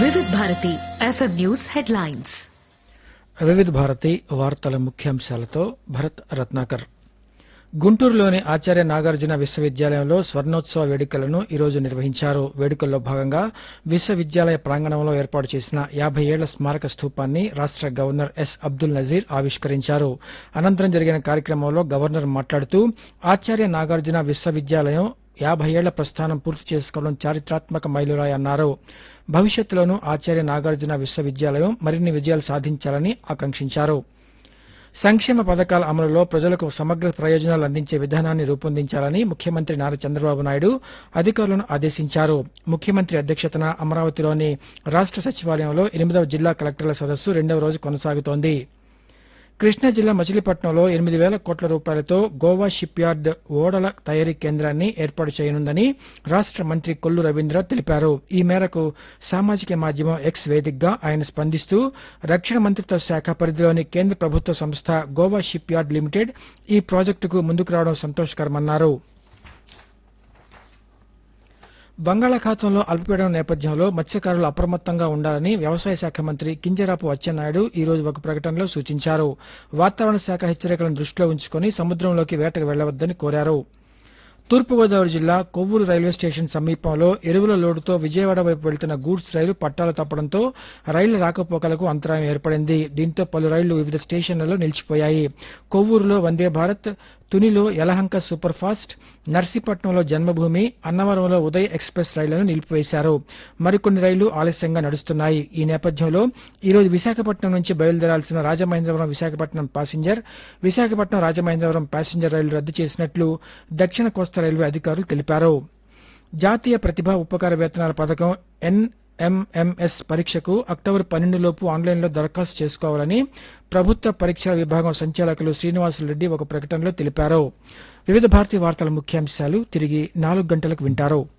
వివిధ Bharati FM news headlines వివిధ భారతి వార్తల ముఖ్యాంశాలతో భరత్ రత్నాకర్ గుంటూరులోని ఆచార్య నాగార్జున విశ్వవిద్యాలయంలో స్వర్ణోత్సవ వేడుకలను ఈరోజు నిర్వహించారు వేడుకల్లో భాగంగా విశ్వవిద్యాలయ ప్రాంగణంలో ఏర్పాటు చేసిన యాభై ఏళ్ల స్మారక స్థూపాన్ని రాష్ట గవర్నర్ ఎస్ అబ్దుల్ నజీర్ ఆవిష్కరించారు అనంతరం జరిగిన కార్యక్రమంలో గవర్నర్ మాట్లాడుతూ ఆచార్య నాగార్జున విశ్వవిద్యాలయం యాభై ఏళ్ల ప్రస్థానం పూర్తి చేసుకోవడం చారిత్రాత్మక మైలురాయి అన్నారు భవిష్యత్తులోనూ ఆచార్య నాగార్జున విశ్వవిద్యాలయం మరిన్ని విజయాలు సాధించాలని ఆకాంక్షించారు సంక్షేమ పథకాల అమలులో ప్రజలకు సమగ్ర ప్రయోజనాలు అందించే విధానాన్ని రూపొందించాలని ముఖ్యమంత్రి నారా చంద్రబాబు నాయుడు అధికారులను ఆదేశించారు ముఖ్యమంత్రి అధ్యక్షతన అమరావతిలోని రాష్ట సచివాలయంలో ఎనిమిదవ జిల్లా కలెక్టర్ల సదస్సు రెండవ రోజు కొనసాగుతోంది కృష్ణా జిల్లా మచిలీపట్నంలో ఎనిమిది వేల కోట్ల రూపాయలతో గోవా షిప్ యార్డ్ ఓడల తయారీ కేంద్రాన్ని ఏర్పాటు చేయనుందని రాష్ట మంత్రి కొల్లు రవీంద్ర తెలిపారు ఈ మేరకు సామాజిక మాధ్యమం ఎక్స్ వేదికగా ఆయన స్పందిస్తూ రక్షణ మంత్రిత్వ శాఖ పరిధిలోని కేంద్ర ప్రభుత్వ సంస్థ గోవా షిప్ యార్డ్ లిమిటెడ్ ఈ ప్రాజెక్టుకు ముందుకు రావడం సంతోషకరమన్నారు బంగాళాఖాతంలో అల్పపీడనం నేపథ్యంలో మత్స్యకారులు అప్రమత్తంగా ఉండాలని వ్యవసాయ శాఖ మంత్రి కింజరాపు అచ్చెన్నాయుడు ఈ రోజు ఒక ప్రకటనలో సూచించారు వాతావరణ శాఖ హెచ్చరికలను దృష్టిలో ఉంచుకుని సముద్రంలోకి వేటకు వెళ్లవద్దని కోరారు తూర్పుగోదావరి జిల్లా కొవ్వూరు రైల్వే స్టేషన్ సమీపంలో ఎరువుల లోడుతో విజయవాడ వైపు వెళ్తున్న గూడ్స్ రైలు పట్టాలు తప్పడంతో రైళ్ల రాకపోకలకు అంతరాయం ఏర్పడింది దీంతో పలు రైళ్లు వివిధ స్టేషన్లలో నిలిచిపోయాయి కొవ్వూరులో వందే భారత్ తునిలో యలహంక సూపర్ ఫాస్ట్ నర్సీపట్నంలో జన్మభూమి అన్నవరంలో ఉదయ్ ఎక్స్ప్రెస్ రైళ్లను నిలిపివేశారు మరికొన్ని రైళ్లు ఆలస్యంగా నడుస్తున్నాయి ఈ నేపథ్యంలో ఈ రోజు విశాఖపట్నం నుంచి బయలుదేరాల్సిన రాజమహేంద్రవరం విశాఖపట్నం ప్యాసింజర్ విశాఖపట్నం రాజమహేంద్రవరం ప్యాసింజర్ రైలు రద్దు చేసినట్లు దక్షిణ కోస్తా రైల్వే అధికారులు తెలిపారు జాతీయ ప్రతిభా ఉపకార వేతనాల పథకం ఎన్ఎంఎంఎస్ పరీక్షకు అక్టోబర్ పన్నెండులోపు ఆన్లైన్లో దరఖాస్తు చేసుకోవాలని ప్రభుత్వ పరీక్షల విభాగం సంచాలకులు శ్రీనివాసులు రెడ్డి ఒక ప్రకటనలో తెలిపారు వివిధ భారతీయ వార్తల ముఖ్యాంశాలు తిరిగి నాలుగు గంటలకు వింటారు